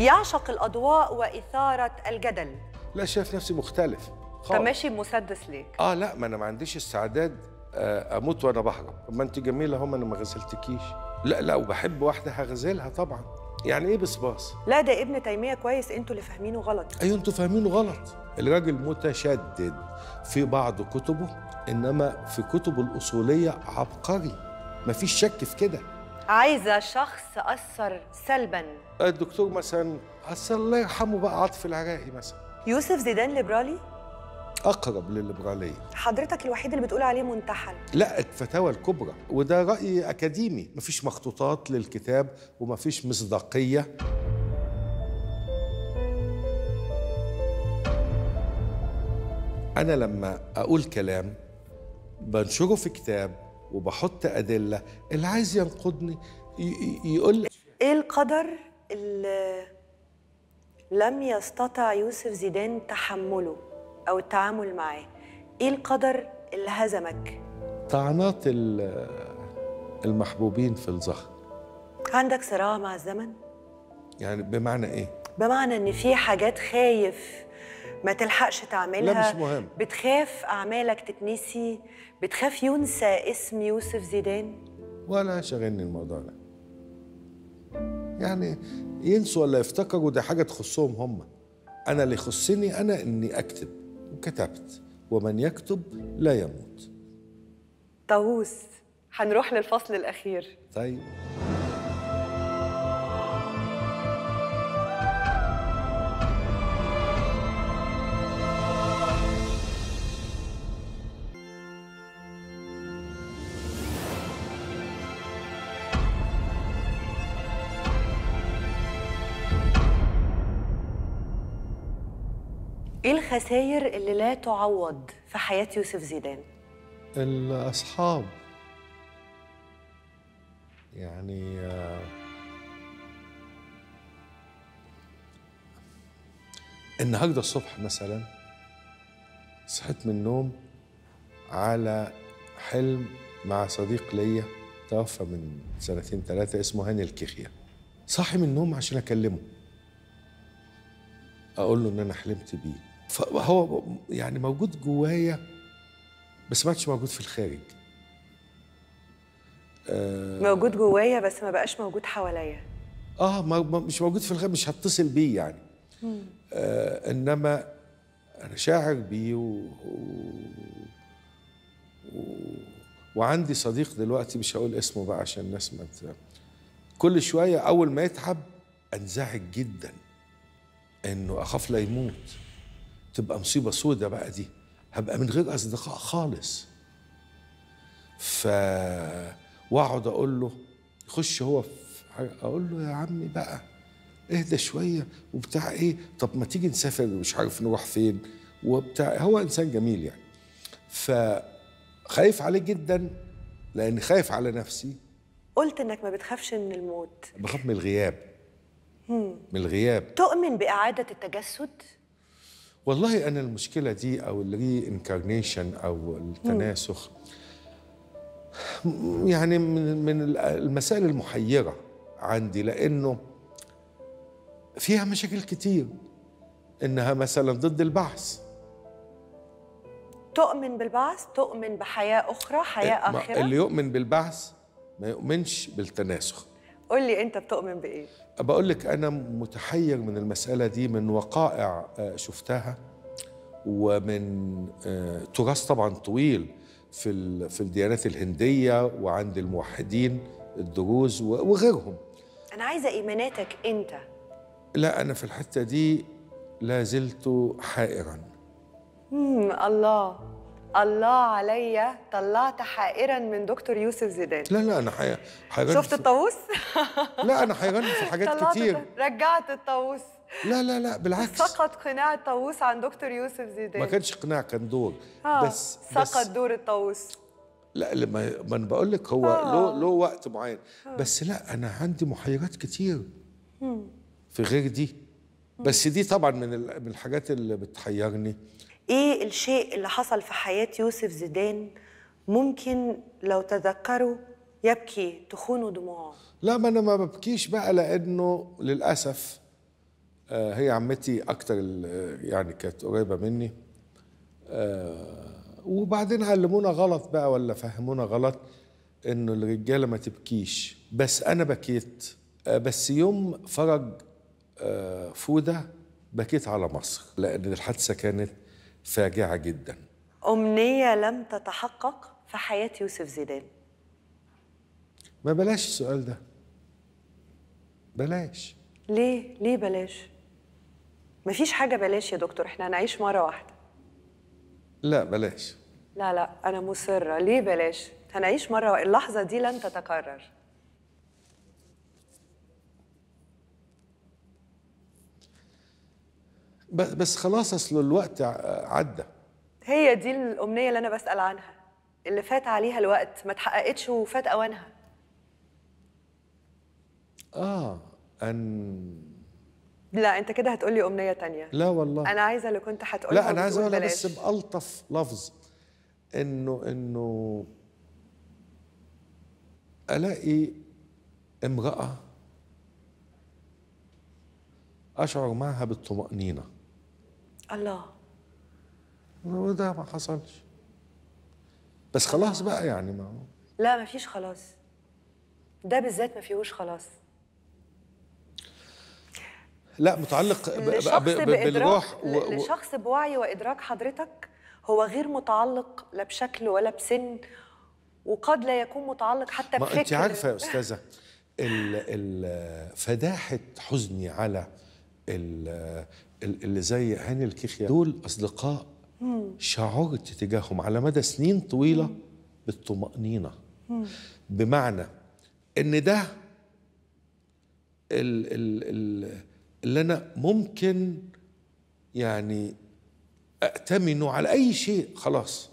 يعشق الأضواء وإثارة الجدل لا شايف نفسي مختلف خالص فماشي مسدس ليك اه لا ما انا ما عنديش استعداد آه، اموت وانا بهرب ما انت جميله هم انا ما غسلتكيش لا لا وبحب واحده هغزلها طبعا يعني ايه بصباص لا ده ابن تيمية كويس انتوا اللي فاهمينه غلط ايوه انتوا فاهمينه غلط الراجل متشدد في بعض كتبه انما في كتبه الاصوليه عبقري مفيش شك في كده عايزة شخص أثر سلبا الدكتور مثلا أصل الله يرحمه بقى عاطف العراقي مثلا يوسف زيدان ليبرالي اقرب للليبراليه حضرتك الوحيد اللي بتقول عليه منتحل لا الفتاوى الكبرى وده راي اكاديمي مفيش مخطوطات للكتاب ومفيش مصداقيه انا لما اقول كلام بنشره في كتاب وبحط ادله اللي عايز ينقدني ي- ي- يقول ايه القدر اللي لم يستطع يوسف زيدان تحمله او التعامل معاه ايه القدر اللي هزمك طعنات ال- المحبوبين في الظهر عندك صراع مع الزمن يعني بمعنى ايه بمعنى ان في حاجات خايف ما تلحقش تعملها لا، مش مهم. بتخاف اعمالك تتنسي بتخاف ينسى اسم يوسف زيدان ولا شاغلني الموضوع ده يعني ينسوا ولا يفتكروا ده حاجة تخصهم هم أنا اللي يخصني أنا إني أكتب وكتبت ومن يكتب لا يموت طاووس هنروح للفصل الاخير طيب ايه الخسائر اللي لا تعوض في حياه يوسف زيدان الأصحاب يعني آه، النهارده الصبح مثلا صحيت من النوم على حلم مع صديق ليا توفى من سنتين ثلاثة اسمه هاني الكيخيا صاحي من النوم عشان أكلمه أقول له إن أنا حلمت بيه فهو يعني موجود جوايا بس ما عادش موجود في الخارج موجود جوايا بس ما بقاش موجود حواليا اه ما ما- مش موجود في الخارج مش هتصل بيه يعني آه انما انا شاعر بيه و... و... و... وعندي صديق دلوقتي مش هقول اسمه بقى عشان الناس ما ت... كل شويه اول ما يتعب انزعج جدا انه اخاف لا يموت تبقى مصيبه سودة بقى دي هبقى من غير اصدقاء خالص ف واقعد اقول له يخش هو في حاجة اقول له يا عمي بقى اهدى شويه وبتاع ايه طب ما تيجي نسافر مش عارف نروح فين وبتاع هو انسان جميل يعني فخايف عليه جدا لاني خايف على نفسي قلت انك ما بتخافش من الموت بخاف من الغياب من الغياب تؤمن باعاده التجسد والله انا المشكله دي او الري انكارنيشن او التناسخ م- يعني من من المسائل المحيره عندي لانه فيها مشاكل كتير انها مثلا ضد البعث تؤمن بالبعث تؤمن بحياه اخرى حياه ما- اخره اللي يؤمن بالبعث ما يؤمنش بالتناسخ قول لي انت بتؤمن بايه بقول لك انا متحير من المساله دي من وقائع آه، شفتها ومن آه، تراث طبعا طويل في ال- في الديانات الهنديه وعند الموحدين الدروز و- وغيرهم انا عايزه ايماناتك انت لا انا في الحته دي لا زلت حائرا مم الله الله عليا طلعت حائرا من دكتور يوسف زيدان لا لا انا حي- حيران شفت في- الطاووس لا انا حيران في حاجات طلعت كتير الط- رجعت الطاووس لا لا لا بالعكس سقط قناع الطاووس عن دكتور يوسف زيدان ما كانش قناع كان دور آه، بس سقط بس دور الطاووس لا لما ما انا بقول لك هو آه. له له وقت معين بس لا انا عندي محيرات كتير في غير دي بس دي طبعا من ال- من الحاجات اللي بتحيرني ايه الشيء اللي حصل في حياة يوسف زيدان ممكن لو تذكره يبكي تخونه دموعه لا ما انا ما ببكيش بقى لانه للاسف آه، هي عمتي اكتر ال- يعني كانت قريبه مني آه، وبعدين علمونا غلط بقى ولا فهمونا غلط انه الرجاله ما تبكيش بس انا بكيت آه، بس يوم فرج آه، فوده بكيت على مصر لان الحادثه كانت فاجعه جدا أمنية لم تتحقق في حياة يوسف زيدان ما بلاش السؤال ده بلاش ليه؟ ليه بلاش؟ مفيش حاجة بلاش يا دكتور احنا هنعيش مرة واحدة لا بلاش لا لا أنا مصرة ليه بلاش؟ هنعيش مرة واحدة اللحظة دي لن تتكرر ب- بس خلاص اصل الوقت ع- عدى هي دي الأمنية اللي أنا بسأل عنها اللي فات عليها الوقت ما اتحققتش وفات أوانها اه ان لا أنت كده هتقولي أمنية تانية لا والله أنا عايزة اللي كنت هتقولها لا انا عايز وبتقول اقولها بس بلاش. بالطف لفظ انه انه الاقي امراه اشعر معها بالطمانينه الله وده ما حصلش بس خلاص بقى يعني ما لا مفيش خلاص ده بالذات ما فيهوش خلاص لا متعلق ب- ب- لشخص ب- ب- بإدراك بالروح و- ل- و- لشخص بوعي وإدراك حضرتك هو غير متعلق لا بشكل ولا بسن وقد لا يكون متعلق حتى ما بفكر انت عارفه يا استاذه ال ال فداحه حزني على ال- ال- اللي زي هاني الكيخيا دول اصدقاء شعرت تجاههم على مدى سنين طويله بالطمانينه بمعنى ان ده ال ال ال اللي انا ممكن يعني ائتمنه على اي شيء خلاص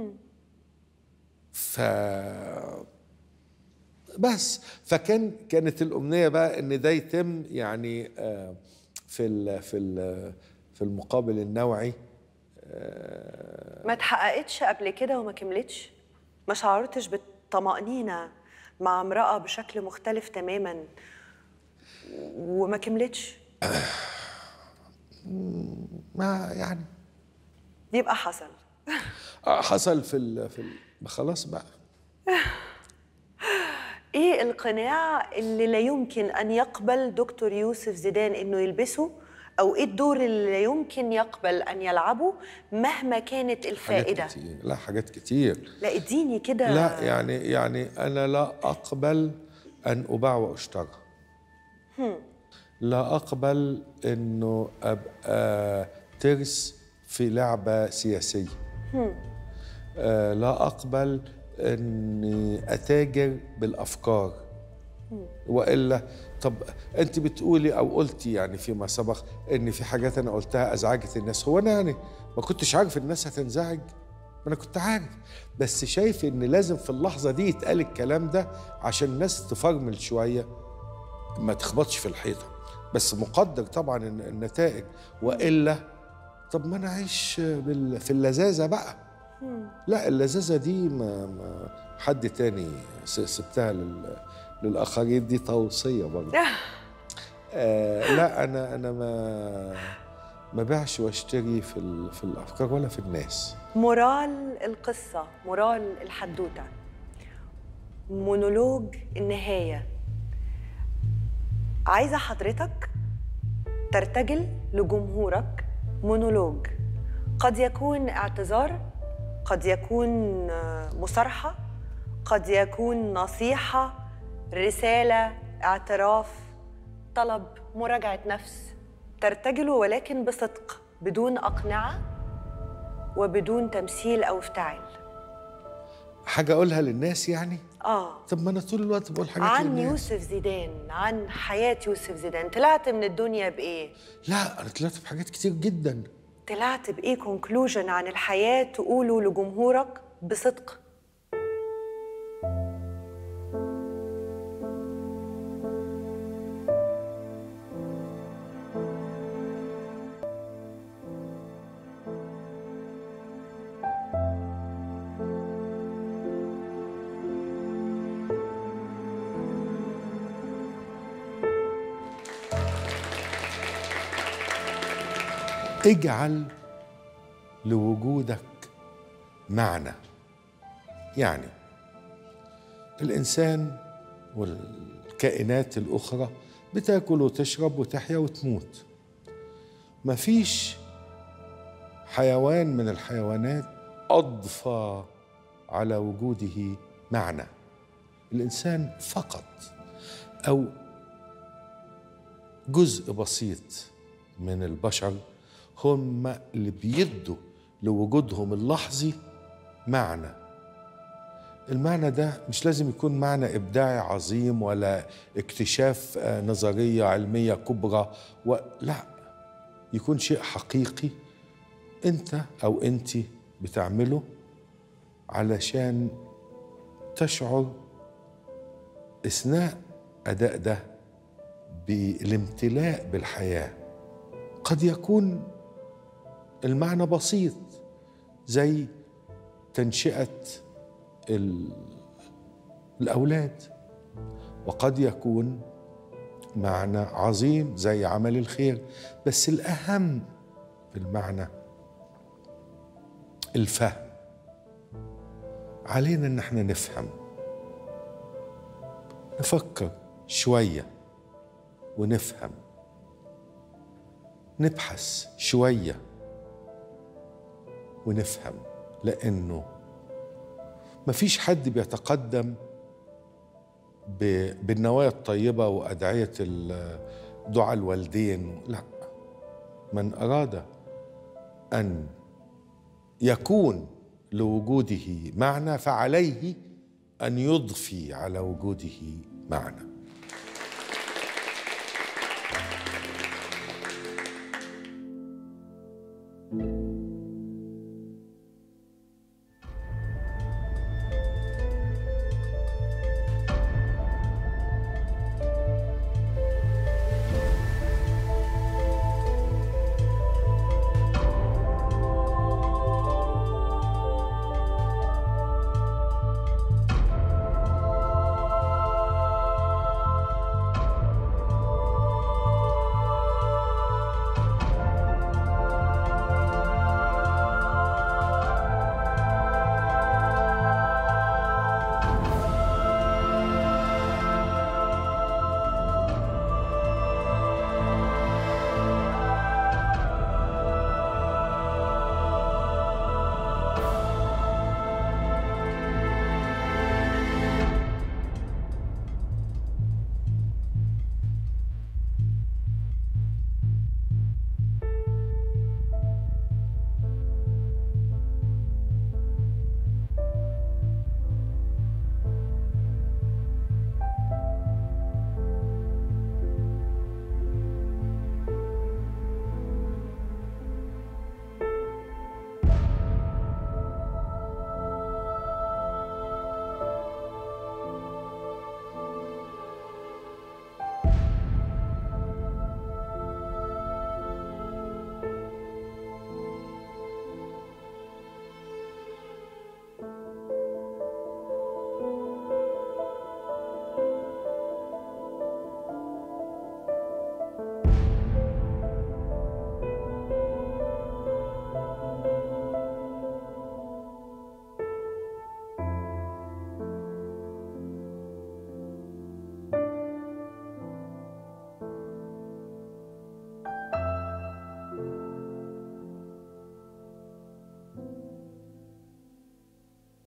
ف بس فكان كانت الامنيه بقى ان ده يتم يعني آه، في ال في ال في المقابل النوعي ما اتحققتش قبل كده وما كملتش ما شعرتش بالطمأنينة مع امرأة بشكل مختلف تماما وما كملتش ما يعني يبقى حصل آه، حصل في ال في ال خلاص بقى ايه القناع اللي لا يمكن ان يقبل دكتور يوسف زيدان انه يلبسه او ايه الدور اللي لا يمكن يقبل ان يلعبه مهما كانت حاجات الفائده كتير لا حاجات كتير لا اديني كده لا يعني يعني انا لا اقبل ان اباع واشترى لا اقبل انه ابقى ترس في لعبه سياسيه آه لا اقبل اني اتاجر بالافكار والا طب انت بتقولي او قلتي يعني فيما سبق ان في حاجات انا قلتها ازعجت الناس هو انا يعني ما كنتش عارف الناس هتنزعج ما انا كنت عارف بس شايف ان لازم في اللحظه دي يتقال الكلام ده عشان الناس تفرمل شويه ما تخبطش في الحيطه بس مقدر طبعا الن- النتائج والا طب ما انا اعيش بال- في اللذاذه بقى لا اللذاذه دي ما, ما حد تاني س- سبتها لل للاخرين دي توصيه برضه آه لا انا انا ما ما بيعش واشتري في ال- في الافكار ولا في الناس مورال القصه مورال الحدوته مونولوج النهايه عايزه حضرتك ترتجل لجمهورك مونولوج قد يكون اعتذار قد يكون آه، مصارحه قد يكون نصيحه رساله اعتراف طلب مراجعه نفس ترتجله ولكن بصدق بدون اقنعه وبدون تمثيل او افتعال حاجه اقولها للناس يعني اه طب ما انا طول الوقت بقول حاجات عن للناس يوسف زيدان عن حياه يوسف زيدان طلعت من الدنيا بايه لا انا طلعت بحاجات كتير جدا طلعت بايه كونكلوجن عن الحياه تقوله لجمهورك بصدق اجعل لوجودك معنى يعني الانسان والكائنات الاخرى بتاكل وتشرب وتحيا وتموت مفيش حيوان من الحيوانات اضفى على وجوده معنى الانسان فقط او جزء بسيط من البشر هم اللي بيدوا لوجودهم اللحظي معنى المعنى ده مش لازم يكون معنى ابداعي عظيم ولا اكتشاف آه، نظريه علميه كبرى ولا يكون شيء حقيقي انت او انت بتعمله علشان تشعر اثناء اداء ده بالامتلاء بالحياه قد يكون المعنى بسيط زي تنشئه ال- الاولاد وقد يكون معنى عظيم زي عمل الخير بس الاهم في المعنى الفهم علينا ان احنا نفهم نفكر شويه ونفهم نبحث شويه ونفهم لانه مفيش حد بيتقدم ب- بالنوايا الطيبه وادعيه ال- دعاء الوالدين لا من اراد ان يكون لوجوده معنى فعليه ان يضفي على وجوده معنى